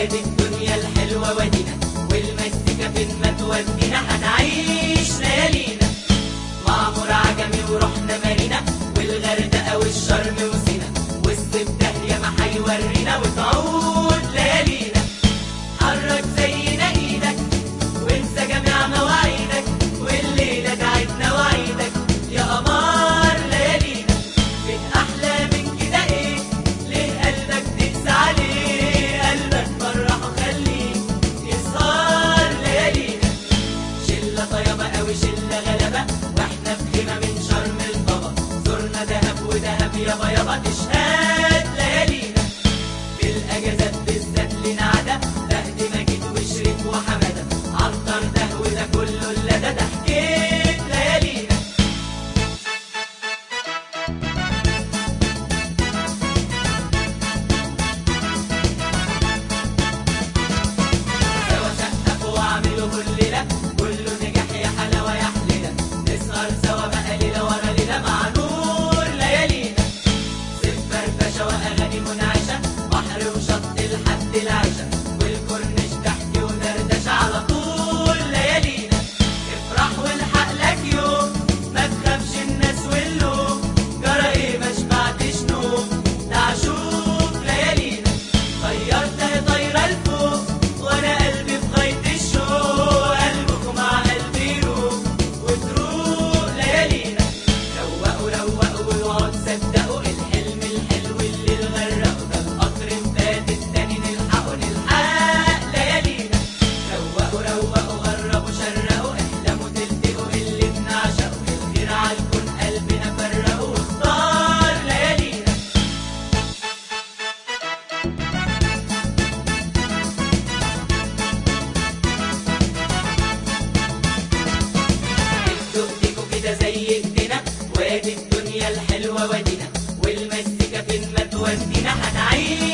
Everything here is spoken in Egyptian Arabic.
وادي الدنيا الحلوة ودينا والمزيكا فين ما تودينا هنعيش ليالينا معمر عجمي ورحنا مارينا والغردقة والشرم وسينا وسط الدهية ما هيورينا وتعود ليالينا حرك زينا ايدك وانسى جميع مواعيدك والليلة تعبنا وعيدك يا قمر ليالينا فين احلى من كده ايه ليه قلبك تقسى عليه قلبك فرحه خليه يسهر ليالينا شلة طيبة أوي شلة غلبة واحنا في خيمة من شرم الطبا زرنا دهب ودهب يابا يابا تشهد ليالينا في الأجازات بالذات لنا عادة بهد مجيد وشريف وحمادة عنتر ده وده كله اللدى ده حكيت ليالينا سوا سقفوا واعملوا كل ليلة كله نجاح يا حلاوة يا حليلة نسهر سوا بقى ليلة ورا ليلة مع نور ليالينا صيف فرفشة وأغاني منعشة بحر وشط لحد العشاء والكورنيش ضحك ودردشة على طول ليالينا افرح والحق لك يوم ما تخافش الناس واللوم جرى ايه ما شبعتش نوم تعال شوف ليالينا طيرتها طايرة لفوق وانا قلبي في غاية الشوق قلبكم مع قلبي يروح وتروق ليالينا روقوا روقوا واقعدوا صدقوا الحلم الحلو اللي الغرقوا ده القطر فات التاني نلحقوا نلحق ليالينا روقوا روقوا غربوا شرقوا احلموا تلتقوا اللي بنعشقوا الخير عالكون قلبنا فرقوا واختار ليالينا دقدقوا كده زي ايدينا وادي الدنيا الحلوة ودينا والمزيكا فين ما تودينا هنعيش